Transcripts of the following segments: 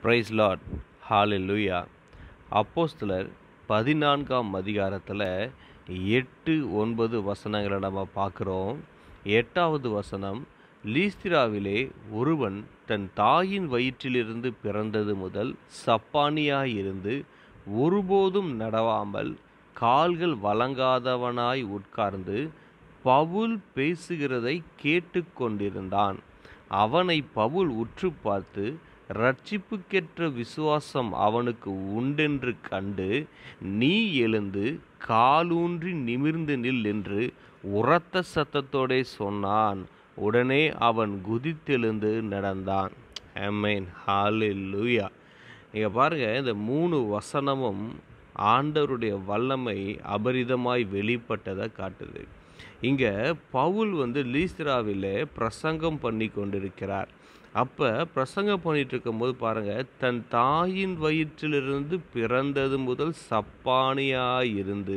price Lord ஹalleluya அப்போஸ்தலர் பதினான்காம் அதிகாரத்தில் எட்டு ஒன்பது வசனங்களை நம்ம பார்க்குறோம் எட்டாவது வசனம் லீஸ்திராவிலே ஒருவன் தன் தாயின் வயிற்றிலிருந்து பிறந்தது முதல் சப்பானியாயிருந்து ஒருபோதும் நடவாமல் கால்கள் வழங்காதவனாய் உட்கார்ந்து பவுல் பேசுகிறதை கேட்டுக்கொண்டிருந்தான் அவனை பவுல் உற்று பார்த்து ரட்சிப்புக்கெற்ற விசுவாசம் அவனுக்கு உண்டென்று கண்டு நீ எழுந்து காலூன்றி நிமிர்ந்து நில் என்று உரத்த சத்தத்தோடே சொன்னான் உடனே அவன் குதித்தெழுந்து நடந்தான் ஆமென் ஹalleluya இங்கே பாருங்கள் இந்த மூணு வசனமும் ஆண்டவருடைய வல்லமை அபரிதமாய் வெளிப்பட்டதை காட்டுது இங்கே பவுல் வந்து லீஸ்திராவில் பிரசங்கம் பண்ணி கொண்டிருக்கிறார் அப்போ பிரசங்கம் பண்ணிட்டு இருக்கும்போது பாருங்கள் தன் தாயின் வயிற்றிலிருந்து பிறந்தது முதல் சப்பானியாயிருந்து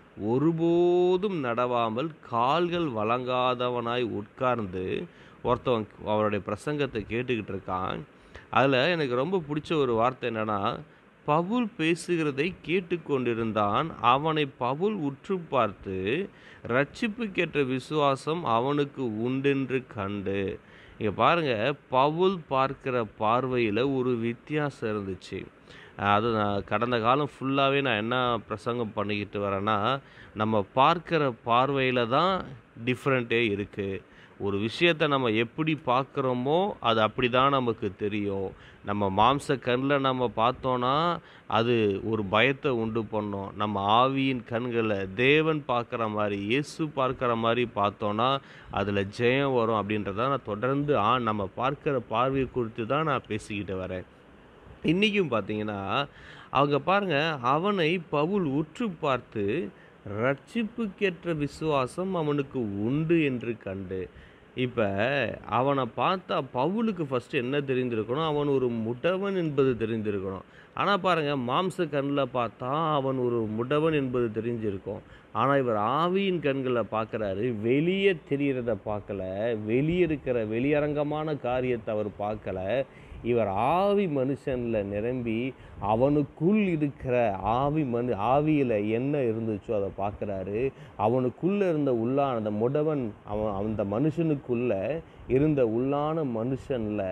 ஒருபோதும் நடவாமல் கால்கள் வழங்காதவனாய் உட்கார்ந்து ஒருத்தவன் அவருடைய பிரசங்கத்தை கேட்டுக்கிட்டு இருக்கான் அதில் எனக்கு ரொம்ப பிடிச்ச ஒரு வார்த்தை என்னென்னா பவுல் பேசுகிறதை கேட்டுக்கொண்டிருந்தான் அவனை பவுல் உற்று பார்த்து ரட்சிப்புக்கேற்ற விசுவாசம் அவனுக்கு உண்டென்று கண்டு இங்கே பாருங்கள் பவுல் பார்க்கிற பார்வையில் ஒரு வித்தியாசம் இருந்துச்சு அது நான் கடந்த காலம் ஃபுல்லாகவே நான் என்ன பிரசங்கம் பண்ணிக்கிட்டு வரேன்னா நம்ம பார்க்குற பார்வையில் தான் டிஃப்ரெண்ட்டே இருக்குது ஒரு விஷயத்தை நம்ம எப்படி பார்க்குறோமோ அது அப்படி தான் நமக்கு தெரியும் நம்ம மாம்ச கண்ணில் நம்ம பார்த்தோன்னா அது ஒரு பயத்தை உண்டு பண்ணோம் நம்ம ஆவியின் கண்களை தேவன் பார்க்குற மாதிரி இயேசு பார்க்குற மாதிரி பார்த்தோன்னா அதில் ஜெயம் வரும் அப்படின்றத நான் தொடர்ந்து ஆ நம்ம பார்க்குற பார்வையை குறித்து தான் நான் பேசிக்கிட்டு வரேன் இன்றைக்கும் பார்த்தீங்கன்னா அவங்க பாருங்கள் அவனை பவுல் உற்று பார்த்து ரட்சிப்புக்கேற்ற விசுவாசம் அவனுக்கு உண்டு என்று கண்டு இப்போ அவனை பார்த்தா பவுலுக்கு ஃபஸ்ட்டு என்ன தெரிந்திருக்கணும் அவன் ஒரு முடவன் என்பது தெரிந்திருக்கணும் ஆனால் பாருங்கள் மாம்ச கண்ணில் பார்த்தா அவன் ஒரு முடவன் என்பது தெரிஞ்சிருக்கும் ஆனால் இவர் ஆவியின் கண்களை பார்க்குறாரு வெளியே தெரிகிறத பார்க்கல வெளியே இருக்கிற வெளியரங்கமான காரியத்தை அவர் பார்க்கல இவர் ஆவி மனுஷனில் நிரம்பி அவனுக்குள் இருக்கிற ஆவி மனு ஆவியில் என்ன இருந்துச்சோ அதை பார்க்குறாரு அவனுக்குள்ளே இருந்த உள்ளான அந்த முடவன் அவன் அந்த மனுஷனுக்குள்ள இருந்த உள்ளான மனுஷனில்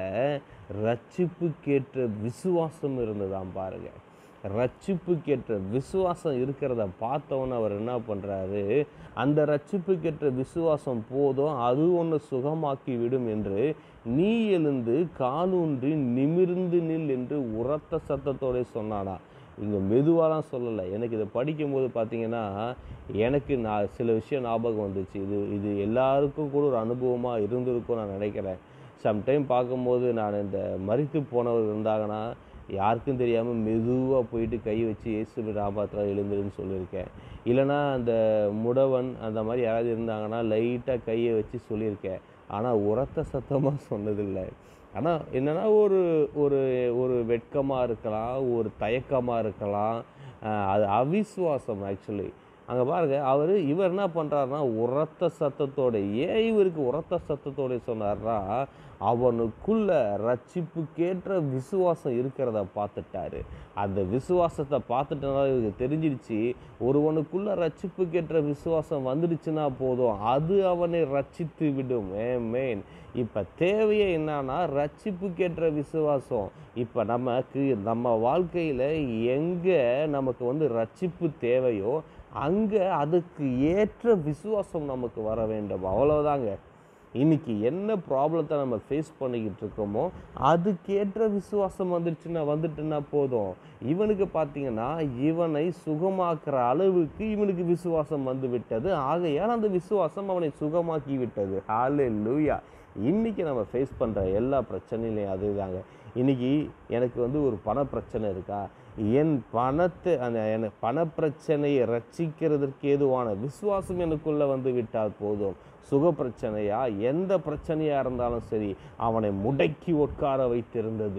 ரட்சிப்புக்கேற்ற விசுவாசம் இருந்ததாம் பாருங்க ரட்சிப்புக்கேற்ற விசுவாசம் இருக்கிறத பார்த்தவொன்னே அவர் என்ன பண்ணுறாரு அந்த ரட்சிப்புக்கேற்ற விசுவாசம் போதும் அது ஒன்று சுகமாக்கி விடும் என்று நீ எழுந்து காலூன்றி நிமிர்ந்து நில் என்று உரத்த சத்தத்தோட சொன்னானா இங்கே மெதுவாலாம் சொல்லலை எனக்கு இதை படிக்கும்போது பார்த்தீங்கன்னா எனக்கு நான் சில விஷயம் ஞாபகம் வந்துச்சு இது இது எல்லாருக்கும் கூட ஒரு அனுபவமாக இருந்திருக்கும் நான் நினைக்கிறேன் சம்டைம் பார்க்கும்போது நான் இந்த மறித்து போனவர் இருந்தாங்கன்னா யாருக்கும் தெரியாமல் மெதுவாக போயிட்டு கை வச்சு இயேசு ராபாத்தில் எழுந்துருன்னு சொல்லியிருக்கேன் இல்லைனா அந்த முடவன் அந்த மாதிரி யாராவது இருந்தாங்கன்னா லைட்டாக கையை வச்சு சொல்லியிருக்கேன் ஆனால் உரத்த சத்தமாக சொன்னதில்லை ஆனால் என்னென்னா ஒரு ஒரு ஒரு வெட்கமாக இருக்கலாம் ஒரு தயக்கமாக இருக்கலாம் அது அவிஸ்வாசம் ஆக்சுவலி அங்கே பாருங்க அவர் இவர் என்ன பண்ணுறாருனா உரத்த சத்தத்தோட ஏன் இவருக்கு உரத்த சத்தத்தோட சொன்னார்னா அவனுக்குள்ள ரட்சிப்புக்கேற்ற விசுவாசம் இருக்கிறத பார்த்துட்டாரு அந்த விசுவாசத்தை பார்த்துட்டனால இவருக்கு தெரிஞ்சிடுச்சு ஒருவனுக்குள்ள ரட்சிப்புக்கேற்ற விசுவாசம் வந்துடுச்சுன்னா போதும் அது அவனை ரட்சித்து விடும் ஏ மேன் இப்போ தேவையே என்னன்னா ரட்சிப்புக்கேற்ற விசுவாசம் இப்போ நமக்கு நம்ம வாழ்க்கையில் எங்கே நமக்கு வந்து ரட்சிப்பு தேவையோ அங்கே அதுக்கு ஏற்ற விசுவாசம் நமக்கு வர வேண்டும் அவ்வளோதாங்க இன்னைக்கு என்ன ப்ராப்ளத்தை நம்ம ஃபேஸ் பண்ணிக்கிட்டு இருக்கோமோ அதுக்கேற்ற விசுவாசம் வந்துருச்சுன்னா வந்துட்டுன்னா போதும் இவனுக்கு பார்த்தீங்கன்னா இவனை சுகமாக்குற அளவுக்கு இவனுக்கு விசுவாசம் வந்து விட்டது ஆகையால் அந்த விசுவாசம் அவனை சுகமாக்கி விட்டது ஹாலே லூயா இன்றைக்கி நம்ம ஃபேஸ் பண்ணுற எல்லா பிரச்சனையிலையும் அதுதாங்க இன்றைக்கி எனக்கு வந்து ஒரு பண பிரச்சனை இருக்கா என் பணத்தை அந்த என பணப்பிரச்சனையை ரட்சிக்கிறதற்கு ஏதுவான விசுவாசம் எனக்குள்ளே வந்து விட்டால் போதும் சுக பிரச்சனையா எந்த பிரச்சனையாக இருந்தாலும் சரி அவனை முடக்கி உட்கார வைத்திருந்தது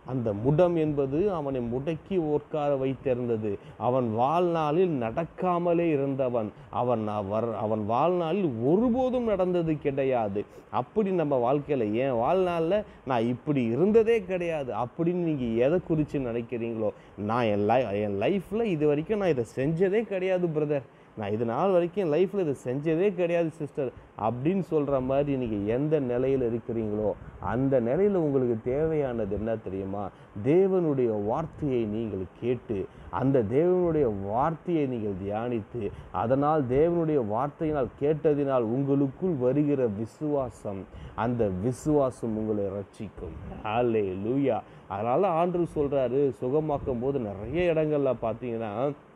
அந்த முடம் என்பது அவனை முடக்கி உட்கார வைத்திருந்தது அவன் வாழ்நாளில் நடக்காமலே இருந்தவன் அவன் அவர் அவன் வாழ்நாளில் ஒருபோதும் நடந்தது கிடையாது அப்படி நம்ம வாழ்க்கையில் என் வாழ்நாளில் நான் இப்படி இருந்ததே கிடையாது அப்படின்னு நீங்கள் எதை குறித்து நினைக்கிறீங்களோ நான் என் லை என் லைஃப்பில் இது வரைக்கும் நான் இதை செஞ்சதே கிடையாது பிரதர் நான் இது நாள் வரைக்கும் லைஃப்பில் இதை செஞ்சதே கிடையாது சிஸ்டர் அப்படின்னு சொல்கிற மாதிரி நீங்கள் எந்த நிலையில் இருக்கிறீங்களோ அந்த நிலையில் உங்களுக்கு தேவையானது என்ன தெரியுமா தேவனுடைய வார்த்தையை நீங்கள் கேட்டு அந்த தேவனுடைய வார்த்தையை நீங்கள் தியானித்து அதனால் தேவனுடைய வார்த்தையினால் கேட்டதினால் உங்களுக்குள் வருகிற விசுவாசம் அந்த விசுவாசம் உங்களை ரட்சிக்கும் ஆலே லூயா அதனால் ஆண்டு சொல்கிறாரு சுகமாக்கும் போது நிறைய இடங்கள்ல பார்த்தீங்கன்னா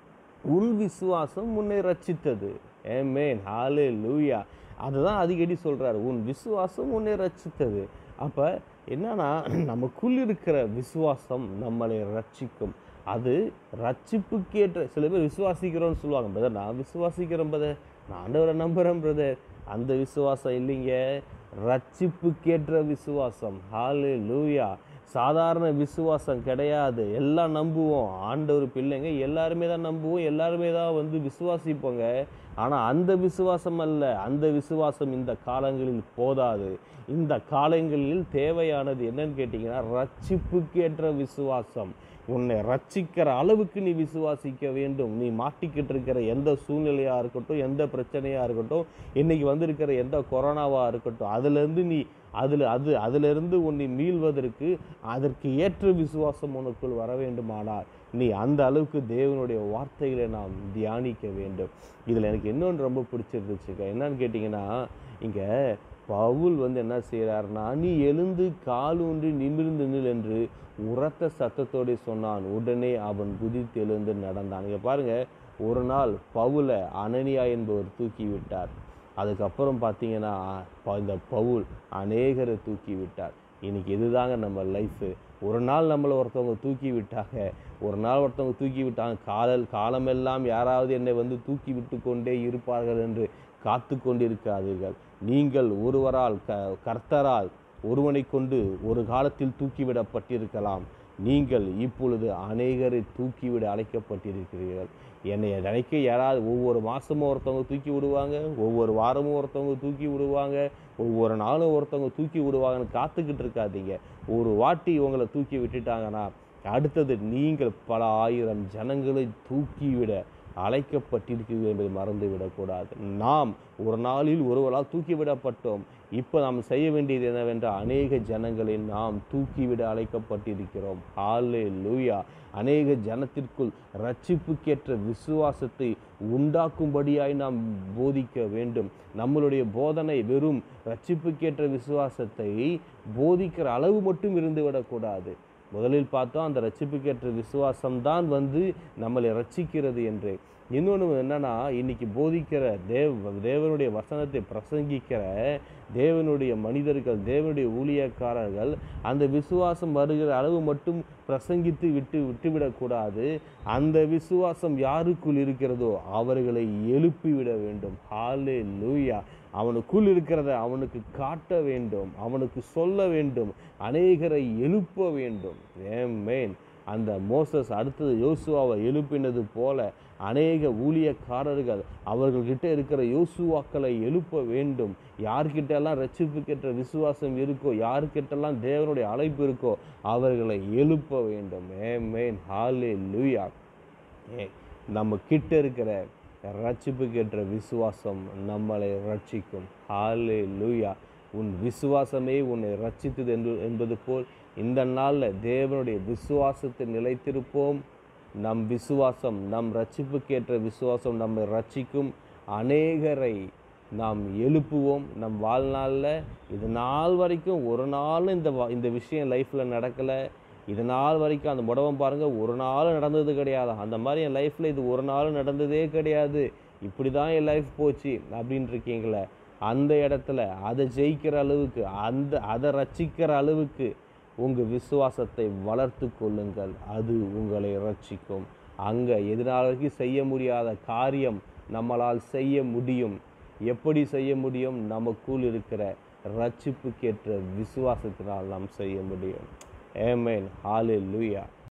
உன் விசுவாசம் உன்னை ரட்சித்தது ஏமேன் ஹாலே லூயா அதுதான் அடிக்கடி சொல்கிறாரு உன் விசுவாசம் உன்னை ரட்சித்தது அப்போ என்னன்னா நமக்குள் இருக்கிற விசுவாசம் நம்மளை ரட்சிக்கும் அது ரட்சிப்புக்கேற்ற சில பேர் விசுவாசிக்கிறோன்னு சொல்லுவாங்க பிரதர் நான் விசுவாசிக்கிறேன் பிரதர் நான் ஆண்டவரை நம்புகிறேன் பிரதர் அந்த விசுவாசம் இல்லைங்க ரட்சிப்புக்கேற்ற விசுவாசம் ஹாலே லூயா சாதாரண விசுவாசம் கிடையாது எல்லாம் நம்புவோம் ஆண்டவர் பிள்ளைங்க எல்லாருமே தான் நம்புவோம் எல்லாருமே தான் வந்து விசுவாசிப்போங்க ஆனால் அந்த விசுவாசம் அல்ல அந்த விசுவாசம் இந்த காலங்களில் போதாது இந்த காலங்களில் தேவையானது என்னன்னு கேட்டிங்கன்னா ரட்சிப்புக்கேற்ற விசுவாசம் உன்னை ரட்சிக்கிற அளவுக்கு நீ விசுவாசிக்க வேண்டும் நீ மாட்டிக்கிட்டு இருக்கிற எந்த சூழ்நிலையாக இருக்கட்டும் எந்த பிரச்சனையாக இருக்கட்டும் இன்னைக்கு வந்திருக்கிற எந்த கொரோனாவாக இருக்கட்டும் அதுலேருந்து நீ அதில் அது அதிலிருந்து உன்னை மீள்வதற்கு அதற்கு ஏற்ற விசுவாசம் உனக்குள் வர வேண்டுமானால் நீ அந்த அளவுக்கு தேவனுடைய வார்த்தைகளை நாம் தியானிக்க வேண்டும் இதில் எனக்கு இன்னொன்று ரொம்ப பிடிச்சிருந்துச்சுங்க என்னன்னு கேட்டிங்கன்னா இங்கே பவுல் வந்து என்ன செய்கிறாருன்னா நீ எழுந்து காலூன்றி நிமிர்ந்து நில் என்று உரத்த சத்தத்தோடு சொன்னான் உடனே அவன் குதித்து எழுந்து நடந்தான் இங்கே பாருங்க ஒரு நாள் பவுலை அனனியா என்பவர் தூக்கி விட்டார் அதுக்கப்புறம் பார்த்தீங்கன்னா ப- இந்த பவுல் அநேகரை தூக்கி விட்டார் இன்னைக்கு இதுதாங்க நம்ம லைஃபு ஒரு நாள் நம்மளை ஒருத்தவங்க தூக்கி விட்டாங்க ஒரு நாள் ஒருத்தவங்க தூக்கி விட்டாங்க காலல் காலமெல்லாம் யாராவது என்னை வந்து தூக்கி விட்டு கொண்டே இருப்பார்கள் என்று காத்து கொண்டிருக்காதீர்கள் நீங்கள் ஒருவரால் க கர்த்தரால் ஒருவனை கொண்டு ஒரு காலத்தில் தூக்கிவிடப்பட்டிருக்கலாம் நீங்கள் இப்பொழுது அநேகரை தூக்கிவிட அழைக்கப்பட்டிருக்கிறீர்கள் என்னை நினைக்க யாராவது ஒவ்வொரு மாதமும் ஒருத்தவங்க தூக்கி விடுவாங்க ஒவ்வொரு வாரமும் ஒருத்தவங்க தூக்கி விடுவாங்க ஒவ்வொரு நாளும் ஒருத்தவங்க தூக்கி விடுவாங்கன்னு காத்துக்கிட்டு இருக்காதீங்க ஒரு வாட்டி உங்களை தூக்கி விட்டுட்டாங்கன்னா அடுத்தது நீங்கள் பல ஆயிரம் ஜனங்களை தூக்கிவிட அழைக்கப்பட்டிருக்கிறீர்கள் என்பதை மறந்து விடக்கூடாது நாம் ஒரு நாளில் ஒருவரால் தூக்கிவிடப்பட்டோம் இப்போ நாம் செய்ய வேண்டியது என்னவென்றால் அநேக ஜனங்களை நாம் தூக்கிவிட அழைக்கப்பட்டிருக்கிறோம் ஹாலே லூயா அநேக ஜனத்திற்குள் ரட்சிப்புக்கேற்ற விசுவாசத்தை உண்டாக்கும்படியாய் நாம் போதிக்க வேண்டும் நம்மளுடைய போதனை வெறும் ரட்சிப்புக்கேற்ற விசுவாசத்தை போதிக்கிற அளவு மட்டும் இருந்து விடக்கூடாது முதலில் பார்த்தோம் அந்த ரட்சிப்புக்கேற்ற விசுவாசம்தான் வந்து நம்மளை ரட்சிக்கிறது என்று இன்னொன்று என்னன்னா இன்னைக்கு போதிக்கிற தேவ தேவனுடைய வசனத்தை பிரசங்கிக்கிற தேவனுடைய மனிதர்கள் தேவனுடைய ஊழியக்காரர்கள் அந்த விசுவாசம் வருகிற அளவு மட்டும் பிரசங்கித்து விட்டு விட்டுவிடக்கூடாது அந்த விசுவாசம் யாருக்குள் இருக்கிறதோ அவர்களை எழுப்பிவிட வேண்டும் ஹாலே லூயா அவனுக்குள் இருக்கிறத அவனுக்கு காட்ட வேண்டும் அவனுக்கு சொல்ல வேண்டும் அநேகரை எழுப்ப வேண்டும் ஏமேன் அந்த மோசஸ் அடுத்தது யோசுவாவை எழுப்பினது போல அநேக ஊழியக்காரர்கள் அவர்கள்கிட்ட இருக்கிற யோசுவாக்களை எழுப்ப வேண்டும் யார்கிட்டெல்லாம் ரட்சிப்புக்கேற்ற விசுவாசம் இருக்கோ யார்கிட்டெல்லாம் தேவனுடைய அழைப்பு இருக்கோ அவர்களை எழுப்ப வேண்டும் ஏமேன் ஹாலே லூயா ஏ நம்ம கிட்ட இருக்கிற ரட்சிப்புக்கேற்ற விசுவாசம் நம்மளை ரட்சிக்கும் ஹாலே லூயா உன் விசுவாசமே உன்னை ரட்சித்தது என்று என்பது போல் இந்த நாளில் தேவனுடைய விசுவாசத்தை நிலைத்திருப்போம் நம் விசுவாசம் நம் ரட்சிப்புக்கேற்ற விசுவாசம் நம்மை ரட்சிக்கும் அநேகரை நாம் எழுப்புவோம் நம் வாழ்நாளில் இது நாள் வரைக்கும் ஒரு நாளும் இந்த வா- இந்த விஷயம் லைஃப்பில் நடக்கலை இது நாள் வரைக்கும் அந்த முடவம் பாருங்கள் ஒரு நாள் நடந்தது கிடையாது அந்த மாதிரி என் லைஃப்பில் இது ஒரு நாள் நடந்ததே கிடையாது இப்படி தான் என் லைஃப் போச்சு அப்படின்னு இருக்கீங்களே அந்த இடத்துல அதை ஜெயிக்கிற அளவுக்கு அந்த அதை ரட்சிக்கிற அளவுக்கு உங்கள் விசுவாசத்தை வளர்த்து கொள்ளுங்கள் அது உங்களை ரட்சிக்கும் அங்கே எதிரால் வரைக்கும் செய்ய முடியாத காரியம் நம்மளால் செய்ய முடியும் எப்படி செய்ய முடியும் நமக்குள் இருக்கிற ரட்சிப்புக்கேற்ற விசுவாசத்தினால் நாம் செய்ய முடியும் ஏமேன் ஹalleluya